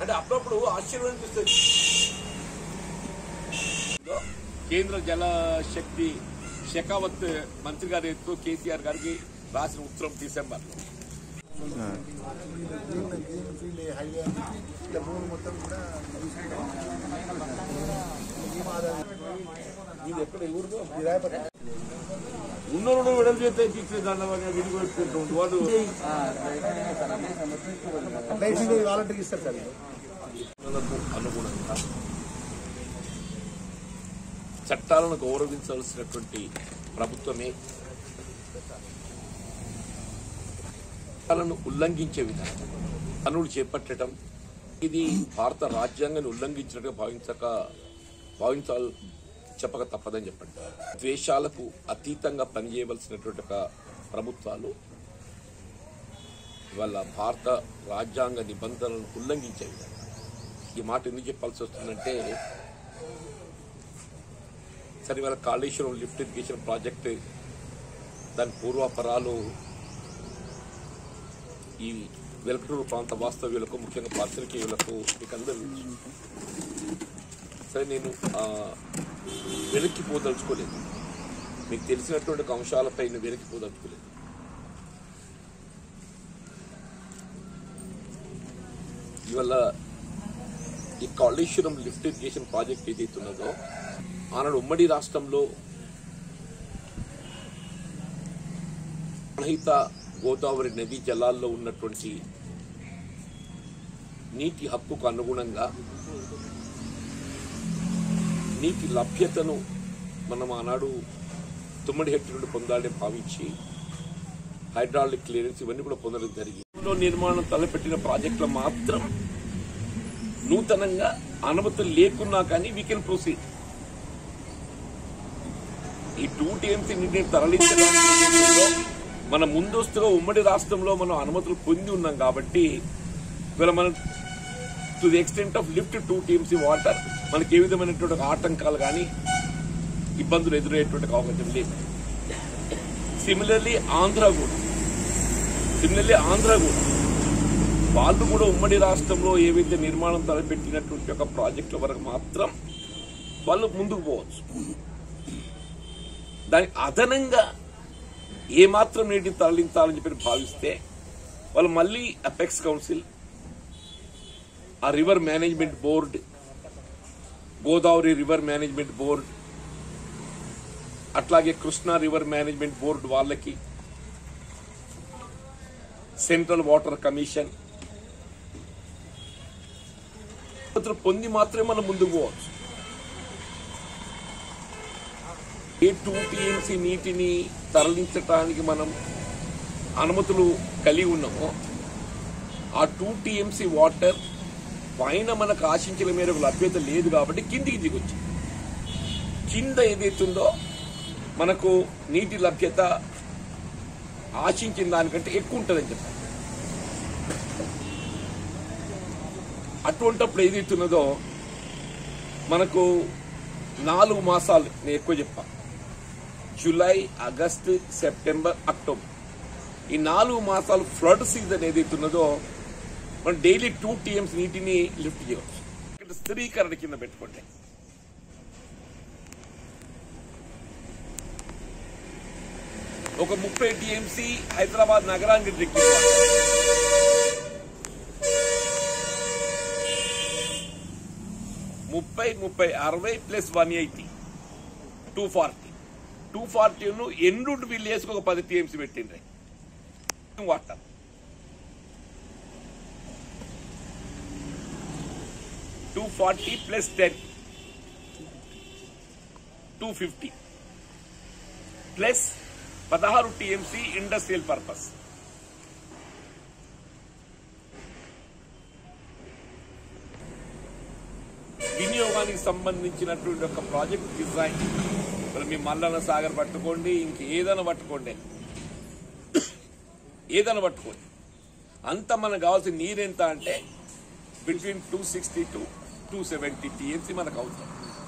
అంటే అప్పుడప్పుడు ఆశ్చర్యం అనిపిస్తుంది కేంద్ర జల శక్తి షెకావత్ మంత్రి గారి ఎత్తు కేసీఆర్ గారికి రాసిన ఉత్తరం డిసెంబర్ హైవే ఇలా భూమి మొత్తం కూడా ఇది ఎక్కడ ఊరిలో విరాయపట్ట ఉన్నోడు విడుదల చేస్తే తీసే దాని విడిగి పెట్టుకుంటుండు వాళ్ళు అట్లా ఇచ్చి వాలంటీర్కి ఇస్తారు సార్ ఇది. మనకు అనుగుణంగా చట్టాలను గౌరవించవలసినటువంటి ప్రభుత్వమే చట్టాలను ఉల్లంఘించే విధానం పనులు చేపట్టడం ఇది భారత రాజ్యాంగాన్ని ఉల్లంఘించినట్టుగా భావించక భావించాలి చెప్పక తప్పదని చెప్పండి ద్వేషాలకు అతీతంగా పనిచేయవలసినటువంటి ఒక ప్రభుత్వాలు ఇవాళ భారత రాజ్యాంగ నిబంధనలను ఉల్లంఘించే విధంగా ఈ మాట ఎందుకు చెప్పాల్సి వస్తుందంటే సరే ఇవాళ కాళేశ్వరం లిఫ్ట్ ఇరిగేషన్ ప్రాజెక్ట్ దాని పూర్వాపరాలు ఈ వెలకటూరు ప్రాంత వాస్తవ్యులకు ముఖ్యంగా పాత్రికేయులకు మీకు అందరూ తెలుసు. సరే నేను ఆ, వెనక్కి పోదలుచుకోలేదు మీకు తెలిసినటువంటి ఒక అంశాలపై నేను వెనక్కి పోదలుచుకోలేదు ఇవాళ ఈ కాళేశ్వరం లిఫ్ట్ ఇరిగేషన్ ప్రాజెక్ట్ ఏదైతే ఉన్నదో ఆనాడు ఉమ్మడి రాష్ట్రంలో రహిత గోదావరి నదీ జలాల్లో ఉన్నటువంటి నీటి హక్కుకు అనుగుణంగా నీటి లభ్యతను మనం ఆనాడు తుమ్మడి హెక్టర్లు పొందాలని భావించి హైడ్రాలిక్ క్లియరెన్స్ ఇవన్నీ కూడా పొందడం జరిగింది లో నిర్మాణం తలపెట్టిన ప్రాజెక్టులు మాత్రం నూతనంగా అనుమతులు లేకున్నా కానీ వీ కెన్ ప్రొసీడ్ ఈ టూ టీఎంసీ నీటిని తరలించడానికి ఏదైతుందో మన ముందస్తుగా ఉమ్మడి రాష్ట్రంలో మనం అనుమతులు పొంది ఉన్నాం కాబట్టి ఇవాళ మనం to the extent of lift two TMC water మనకి ఏ విధమైనటువంటి ఒక ఆటంకాలు కానీ ఇబ్బందులు ఎదురయ్యేటువంటి అవకాశం లేదు సిమిలర్లీ ఆంధ్ర కూడా సిమిలర్లీ ఆంధ్ర కూడా వాళ్ళు కూడా ఉమ్మడి రాష్ట్రంలో ఏవైతే నిర్మాణం తలపెట్టినటువంటి ఒక ప్రాజెక్టుల వరకు మాత్రం వాళ్ళు ముందుకు పోవచ్చు దానికి అదనంగా ఏమాత్రం నీటిని తరలించాలని చెప్పి భావిస్తే వాళ్ళు మళ్ళీ అపెక్స్ కౌన్సిల్ ఆ river management board Godavari river management board అట్లాగే కృష్ణా రివర్ మేనేజ్మెంట్ బోర్డు వాళ్ళకి సెంట్రల్ వాటర్ కమిషన్ అనుమతులు పొంది మాత్రమే మనం ముందుకు పోవచ్చు ఏ టూ టీఎంసీ నీటిని తరలించడానికి మనం అనుమతులు కలిగి ఉన్నామో ఆ టూ టీఎంసీ వాటర్ పైన మనకు ఆశించిన మేరకు లభ్యత లేదు కాబట్టి కిందికి దిగొచ్చు కింద ఏదైతుందో మనకు నీటి లభ్యత ఆశించిన దానికంటే ఎక్కువ ఉంటుందని చెప్పారు అటువంటప్పుడు ఏదైతున్నదో మనకు నాలుగు మాసాలు నేను ఎక్కువ చెప్పా జూలై ఆగస్టు సెప్టెంబర్ అక్టోబర్ ఈ నాలుగు మాసాలు ఫ్లడ్ సీజన్ ఏదైతున్నదో మనం డైలీ టూ టీఎంస్ నీటిని లిఫ్ట్ చేయవచ్చు ఇక్కడ స్థిరీకరణ కింద పెట్టుకోండి ఒక ముప్పై టీఎంసీ హైదరాబాద్ నగరానికి డ్రింకింగ్ వాటర్ ముప్పై ముప్పై అరవై plus one eighty two forty two ఫార్టీను ఎండు విలేజ్కి ఒక పది టీఎంసీ పెట్టిండ్రి water two forty plus ten two fifty plus పదహారు టీఎంసీ ఇండస్ట్రియల్ పర్పస్ వినియోగానికి సంబంధించినటువంటి ఒక ప్రాజెక్ట్ డిజైన్ మరి మీ మల్లన్న సాగర్ పట్టుకోండి ఇంక ఏదైనా పట్టుకోండి ఏదైనా పట్టుకోండి అంత మనకు కావాల్సిన నీరెంత అంటే between two sixty to two seventy TMC మనకు అవసరం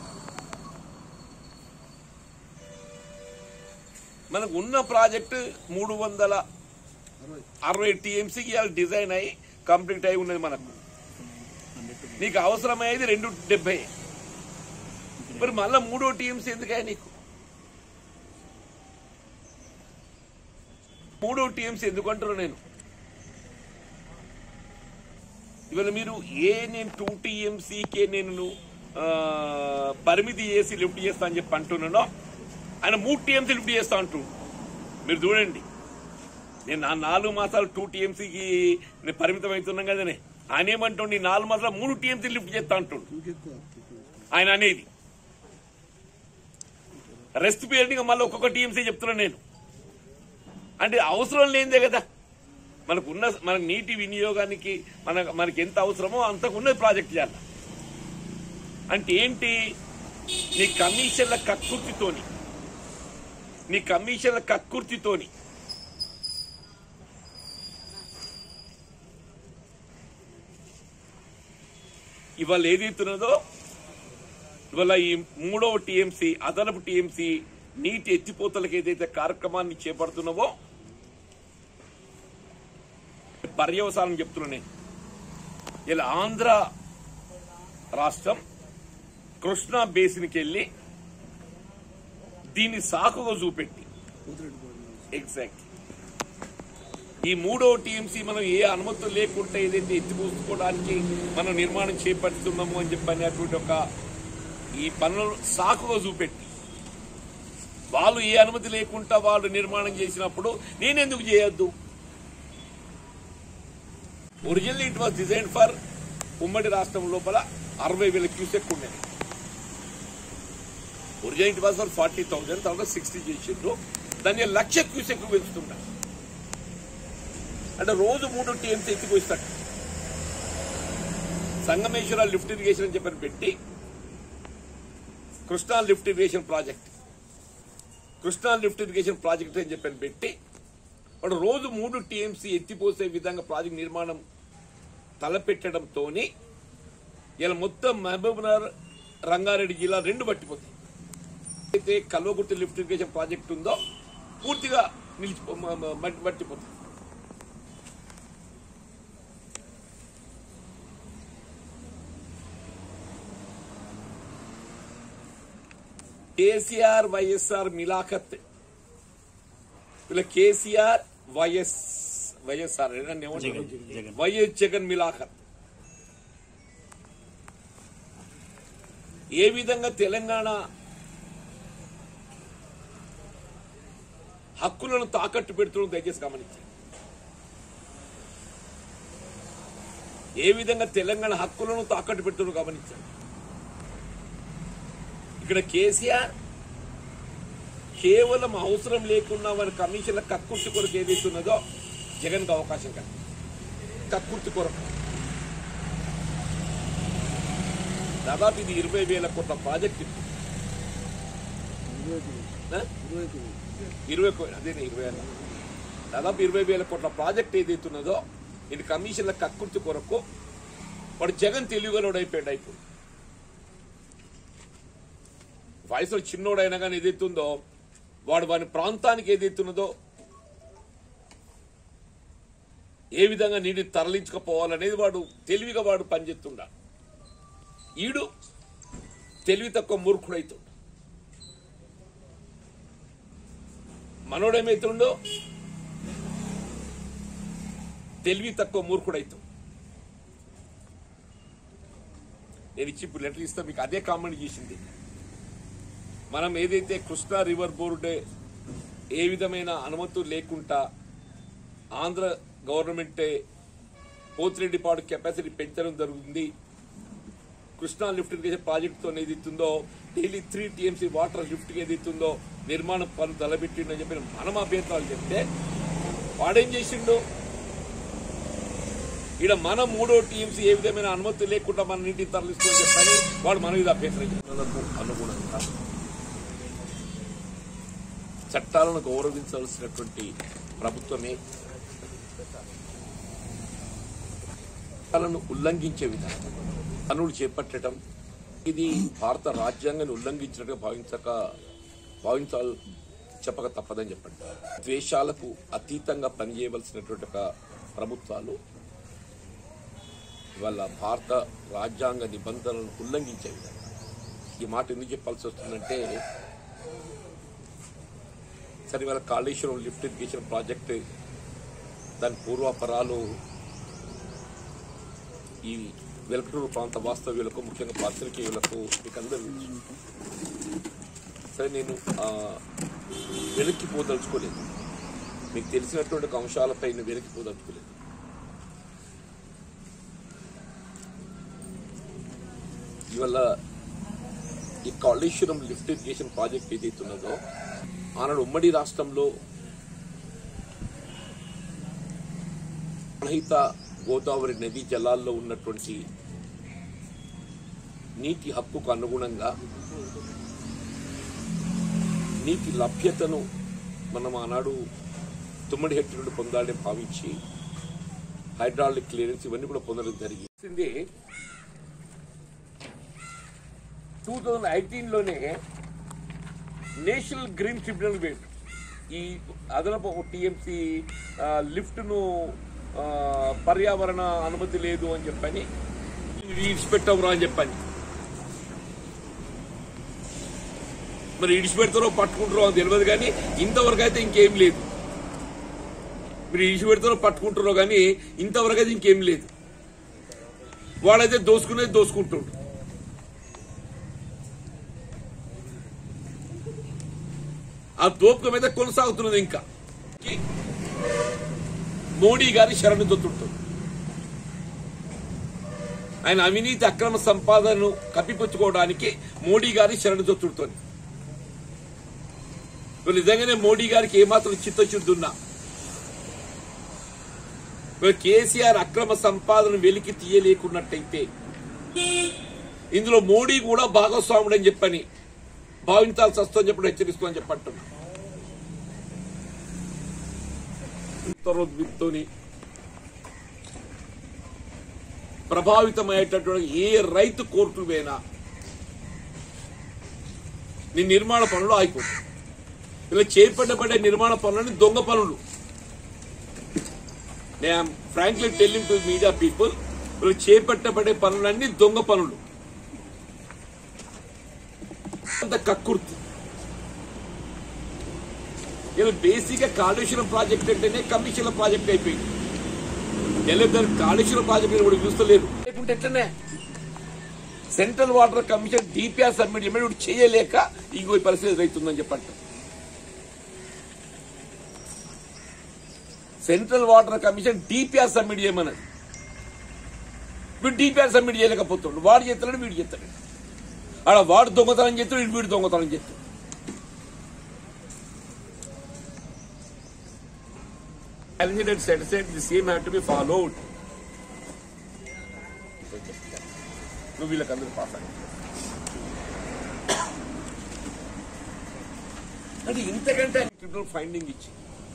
మనకు ఉన్న ప్రాజెక్టు మూడు వందల అరవై టీఎంసీకి ఇవాళ డిజైన్ అయ్యి కంప్లీట్ అయి ఉన్నది మనకు నీకు అవసరమయ్యేది రెండు డెబ్బై మరి మళ్ళా మూడో టీఎంసీ ఎందుకే నీకు మూడో టీఎంసీ ఎందుకు అంటారు నేను ఇవాళ మీరు ఏ నేను టూ టీఎంసీకే నేను ఆ, పరిమితి చేసి లిఫ్ట్ చేస్తా అని చెప్పి అంటున్నానో ఆయన మూడు టీఎంసీ లిఫ్ట్ చేస్తా అంటు మీరు చూడండి నేను నా నాలుగు మాసాలు టూ టీఎంసీకి నేను పరిమితం అవుతున్నాం కదనే ఆయన ఏమంటుండి నాలుగు మాసాలు మూడు టీఎంసీ లిఫ్ట్ చేస్తా అంటుండు ఆయన అనేది రెస్ట్ పీరియడ్ ఇంకా మళ్ళీ ఒక్కొక్క టీఎంసీ చెప్తున్నాను నేను అంటే అవసరం లేనిదే కదా మనకు ఉన్న మన నీటి వినియోగానికి మన మనకి ఎంత అవసరమో అంతకు ఉన్నది ప్రాజెక్ట్ చేయాలి అంటే ఏంటి నీ కమిషన్ల కక్కుర్తితోని నీ కమిషన్ల కక్కుర్తితోని ఇవాళ ఏదైతున్నదో ఇవాళ ఈ మూడవ టీఎంసీ అదనపు టీఎంసీ నీటి ఎత్తిపోతలకు ఏదైతే కార్యక్రమాన్ని చేపడుతున్నావో పర్యవసానం చెప్తున్నా నేను ఇలా ఆంధ్ర రాష్ట్రం కృష్ణా బేసిన్కి వెళ్ళి దీన్ని సాకుగా చూపెట్టి ఎగ్జాక్ట్ ఈ మూడో టీఎంసీ మనం ఏ అనుమతులు లేకుండా ఏదైతే ఎత్తిపోసుకోవడానికి మనం నిర్మాణం చేపడుతున్నాము అని చెప్పి అనేటువంటి ఒక ఈ పనులను సాకుగా చూపెట్టి వాళ్ళు ఏ అనుమతి లేకుండా వాళ్ళు నిర్మాణం చేసినప్పుడు నేనెందుకు చేయొద్దు original it was design for ఉమ్మడి రాష్ట్రం లోపల అరవై వేల క్యూసెక్ ఉండేది original it was for forty thousand తర్వాత సిక్స్టీ చేసిండ్రు దాన్ని లక్ష క్యూసెక్ పెంచుతున్నారు అంటే రోజు మూడు టీఎంసీ ఎత్తిపోయిస్తాడు సంగమేశ్వర లిఫ్ట్ ఇరిగేషన్ అని చెప్పని పెట్టి Krishna lift irrigation project Krishna lift irrigation project అని చెప్పని పెట్టి వాడు రోజు మూడు టీఎంసీ ఎత్తిపోసే విధంగా ప్రాజెక్ట్ నిర్మాణం తలపెట్టడంతో ఇలా మొత్తం మహబూబ్నగర్ రంగారెడ్డి జిల్లా రెండు పట్టిపోతాయి అయితే కల్వకుర్తి లిఫ్ట్ ఇరిగేషన్ ప్రాజెక్ట్ ఉందో పూర్తిగా నిలిచిపో మ- మ- మట్టి- మట్టిపోతుంది కేసీఆర్ వైఎస్ఆర్ మిలాఖత్ వీళ్ళ కేసీఆర్ వైఎస్ వైఎస్ఆర్ ఏనండి ఏమంటారు? వైఎస్ జగన్ మిలాఖత్ ఏ విధంగా తెలంగాణ హక్కులను తాకట్టు పెడుతున్న దయచేసి గమనించండి ఏ విధంగా తెలంగాణ హక్కులను తాకట్టు పెడుతున్న గమనించండి ఇక్కడ కేసీఆర్ కేవలం అవసరం లేకున్నా వారి కమిషన్ల కక్కుర్తి కొరకు ఏదైతే ఉన్నదో జగన్కి అవకాశం కలిగి కక్కుర్తి కొరకు దాదాపు ఇది ఇరవై వేల కోట్ల ప్రాజెక్ట్ ఇది. ఆ? ఇరవై కో- అదే ఇరవై వేల దాదాపు ఇరవై వేల కోట్ల ప్రాజెక్ట్ ఏదైతే ఉన్నదో ఇది కమిషన్ల కక్కుర్తి కొరకు వాడు జగన్ తెలివిగలోడు అయిపోయాడు అయిపోయి వయసులో చిన్నోడైనా కానీ ఏదైతుందో వాడు వాని ప్రాంతానికి ఏదైతున్నదో ఏ విధంగా నీటిని తరలించుకపోవాలనేది వాడు తెలివిగా వాడు పనిచేస్తుండా ఈడు తెలివి తక్కువ మూర్ఖుడైతుండు మనోడేమైతుండో తెలివి తక్కువ మూర్ఖుడైతు నేను ఇచ్చి ఇప్పుడు లెటర్ ఇస్తా మీకు అదే కామెంట్ చేసింది మనం ఏదైతే కృష్ణా రివర్ బోర్డు ఏ విధమైన అనుమతులు లేకుండా ఆంధ్ర గవర్నమెంటే పోతిరెడ్డిపాడు కెపాసిటీ పెంచడం జరుగుతుంది కృష్ణా లిఫ్ట్ ఇరిగేషన్ ప్రాజెక్టుతో ఏదైతుందో daily three TMC water lift ఏదైతుందో నిర్మాణం పనులు తలబెట్టిండని చెప్పి మనం అభ్యంతరాలు చెప్తే వాడేం చేసిండు ఇక్కడ మన మూడో టీమ్స్ ఏ విధమైన అనుమతి లేకుండా మన నీటిని తరలిస్తుందని చెప్పని వాడు మన మీద అభ్యంతరం చెప్తున్నందుకు అనుగుణంగా చట్టాలను గౌరవించాల్సినటువంటి ప్రభుత్వమే చట్టాలను ఉల్లంఘించే విధానం పనులు చేపట్టడం ఇది భారత రాజ్యాంగాన్ని ఉల్లంఘించినట్టుగా భావించక భావించాలి చెప్పక తప్పదని చెప్పండి ద్వేషాలకు అతీతంగా పనిచేయవలసినటువంటి ఒక ప్రభుత్వాలు ఇవాళ భారత రాజ్యాంగ నిబంధనలను ఉల్లంఘించే విధంగా ఈ మాట ఎందుకు చెప్పాల్సి వస్తుందంటే సరే ఇవాళ కాళేశ్వరం లిఫ్ట్ ఇరిగేషన్ ప్రాజెక్ట్ దాని పూర్వాపరాలు ఈ వెలకటూరు ప్రాంత వాస్తవ్యులకు ముఖ్యంగా పాత్రికేయులకు మీకు అందరూ తెలుసు. సరే నేను ఆ, వెనక్కి పోదలుచుకోలేదు మీకు తెలిసినటువంటి ఒక అంశాలపై నేను వెనక్కి పోదలుచుకోలేదు ఇవాళ ఈ కాళేశ్వరం లిఫ్ట్ ఇరిగేషన్ ప్రాజెక్ట్ ఏదైతే ఉన్నదో ఆనాడు ఉమ్మడి రాష్ట్రంలో రహిత గోదావరి నదీ జలాల్లో ఉన్నటువంటి నీటి హక్కుకు అనుగుణంగా నీటి లభ్యతను మనం ఆనాడు తుమ్మడి హెక్టర్లు పొందాలని భావించి హైడ్రాలిక్ క్లియరెన్స్ ఇవన్నీ కూడా పొందడం జరిగింది టూ థౌజండ్ ఎయిటీన్లోనే నేషనల్ గ్రీన్ ట్రిబ్యునల్ వేట్ ఈ అదనపు టీఎంసీ లిఫ్ట్ను ఆ, పర్యావరణ అనుమతి లేదు అని చెప్పని ఇడిచిపెట్టవురా అని చెప్పని మరి ఇడిచిపెడతారో పట్టుకుంటారో అని తెలియదు కానీ ఇంతవరకు అయితే ఇంకేం లేదు మీరు ఇడిచిపెడతారో పట్టుకుంటారో కానీ ఇంతవరకు అయితే ఇంకేం లేదు వాడైతే దోసుకునేది దోసుకుంటుండ్రు ఆ దోపకం అయితే కొనసాగుతున్నది ఇంకా మోడీ గారి శరణు దొత్తుంటుంది ఆయన అవినీతి అక్రమ సంపాదనను కప్పిపుచ్చుకోవడానికి మోడీ గారి శరణు దొత్తుంటుంది ఇప్పుడు నిజంగానే మోడీ గారికి ఏమాత్రం చిత్తశుద్ధి ఉన్నా ఇప్పుడు కేసీఆర్ అక్రమ సంపాదన వెలికి తీయలేకున్నట్టయితే ఇందులో మోడీ కూడా భాగస్వాముడు అని చెప్పని భావించాల్సి వస్తుందని చెప్పి హెచ్చరిస్తుందని చెప్పంటున్నా ఉత్తరోద్విత్తోని ప్రభావితమయ్యేటటువంటి ఏ రైతు కోర్టు పోయినా నీ నిర్మాణ పనులు ఆగిపోతాయి ఇలా చేపట్టబడే నిర్మాణ పనులని దొంగ పనులు నేను frankly telling to media people వీళ్ళు చేపట్టబడే పనులన్నీ దొంగ పనులు అంత కక్కుర్తి ఇలా బేసిక్ గా కాళేశ్వరం ప్రాజెక్ట్ అంటేనే కమిషన్ల ప్రాజెక్ట్ అయిపోయింది ఎల్లెద్దరు కాళేశ్వరం ప్రాజెక్ట్ కూడా చూస్తలేరు లేకుంటే ఎట్లనే central water commission DPR submit చేయమని చేయలేక ఇంకో ఈ పరిస్థితి ఎదురవుతుందని చెప్పంట central water commission DPR submit చేయమన్నది వీడు డిపిఆర్ సబ్మిట్ చేయలేకపోతుండు వాడు చేస్తాడు వీడు చేస్తాడు ఆడ వాడు దొంగతనం చేస్తాడు వీడు వీడు దొంగతనం చేస్తాడు challenged and said, said the same have to be followed. నువ్వు వీళ్ళకందరూ పాస్ అయ్యి అంటే ఇంతకంటే ట్రిబ్యునల్ ఫైండింగ్ ఇచ్చి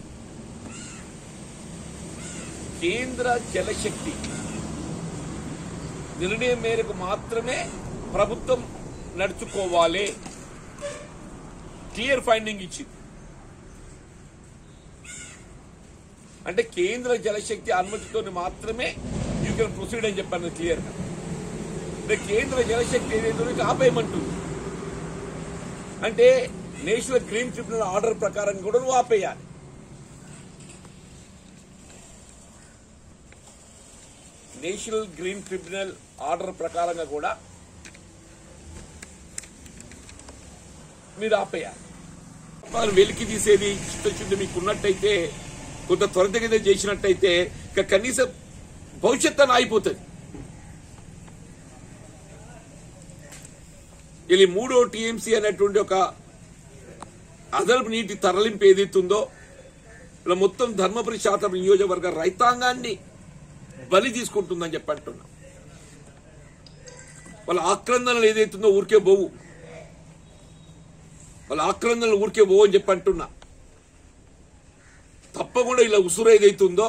కేంద్ర జలశక్తి నిర్ణయం మేరకు మాత్రమే ప్రభుత్వం నడుచుకోవాలి క్లియర్ ఫైండింగ్ ఇచ్చింది అంటే కేంద్ర జలశక్తి అనుమతితో మాత్రమే యూ కెన్ ప్రొసీడ్ అని చెప్పాను క్లియర్ గా అంటే కేంద్ర జలశక్తి ఏదైతే ఉందో ఆపేయమంటుంది అంటే నేషనల్ గ్రీన్ ట్రిబ్యునల్ ఆర్డర్ ప్రకారం కూడా నువ్వు ఆపేయాలి నేషనల్ గ్రీన్ ట్రిబ్యునల్ ఆర్డర్ ప్రకారంగా కూడా మీరు ఆపేయాలి వాళ్ళు వెలికి తీసేది చిత్తశుద్ధి మీకు ఉన్నట్టయితే కొంత త్వరితగతిన చేసినట్టయితే ఇక కనీసం భవిష్యత్తు అని ఆగిపోతుంది ఇది మూడో టీఎంసీ అనేటువంటి ఒక అదనపు నీటి తరలింపు ఏదైతుందో ఇలా మొత్తం ధర్మపురి శాతం నియోజకవర్గ రైతాంగాన్ని బలి తీసుకుంటుందని చెప్పి అంటున్నా వాళ్ళ ఆక్రందనలు ఏదైతుందో ఊరికే పోవు వాళ్ళ ఆక్రందనలు ఊరికే పోవు అని చెప్పి అంటున్నా తప్పకుండా ఇలా ఉసురు ఏదైతుందో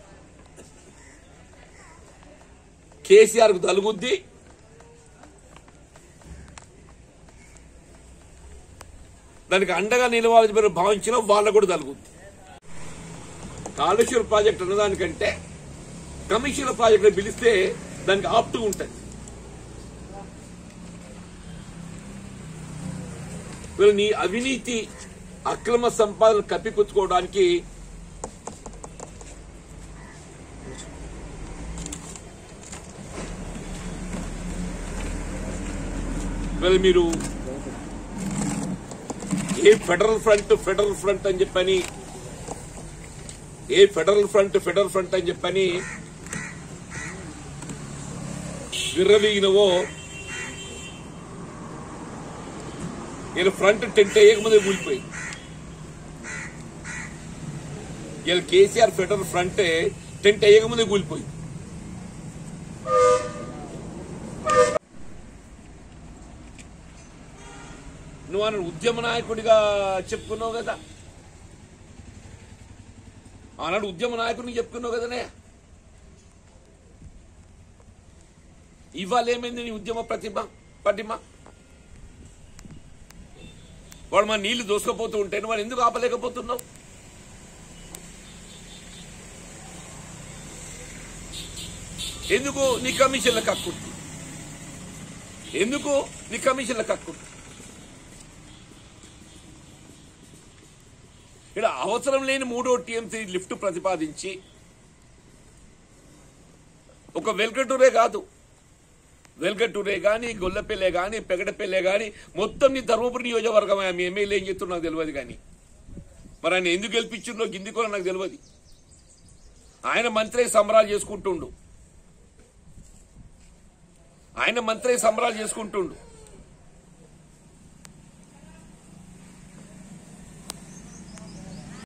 కేసీఆర్ కు తలుగుద్ది దానికి అండగా నిలవాలని మీరు భావించిన వాళ్ళకు కూడా తలుగుద్ది కాళేశ్వరం ప్రాజెక్ట్ అన్నదానికంటే కమిషన్ల ప్రాజెక్టు పిలిస్తే దానికి ఆప్టు ఉంటుంది వీళ్ళు నీ అవినీతి అక్రమ సంపాదన కప్పిపుచ్చుకోవడానికి వీళ్ళు మీరు ఏ ఫెడరల్ ఫ్రంట్ ఫెడరల్ ఫ్రంట్ అని చెప్పని ఏ ఫెడరల్ ఫ్రంట్ ఫెడరల్ ఫ్రంట్ అని చెప్పని విర్రవీగినవో నేను ఫ్రంట్ టెంట్ వేయకముందే కూలిపోయి ఇలా కేసీఆర్ ఫెడరల్ ఫ్రంట్ టెంట్ వేయకముందే కూలిపోయి నువ్వు ఆయన ఉద్యమ నాయకుడిగా చెప్పుకున్నావు కదా ఆనాడు ఉద్యమ నాయకుడిని చెప్పుకున్నావు కదనే ఇవాళ ఏమైంది నీ ఉద్యమ ప్రతిభ పటిమ వాడు మా నీళ్లు దోసుకపోతూ ఉంటే నువ్వు వాడు ఎందుకు ఆపలేకపోతున్నావు ఎందుకు నీ కమిషన్ల కక్కుంటు ఎందుకు నీ కమిషన్ల కక్కుంటు ఇక్కడ అవసరం లేని మూడో టీఎంసీ లిఫ్ట్ ప్రతిపాదించి ఒక వెల్కటూరే కాదు వెల్కటూరే గాని గొల్లపెల్లే గాని పెగడపెల్లే గాని మొత్తం నీ ధర్మపురి నియోజకవర్గం మీ ఎమ్మెల్యే ఏం చెప్తున్నా నాకు తెలియదు కానీ మరి ఆయన ఎందుకు గెలిపించిందో గింది కూడా నాకు తెలియదు ఆయన మంత్రి సంబరాలు చేసుకుంటుండు ఆయన మంత్రి సంబరాలు చేసుకుంటుండు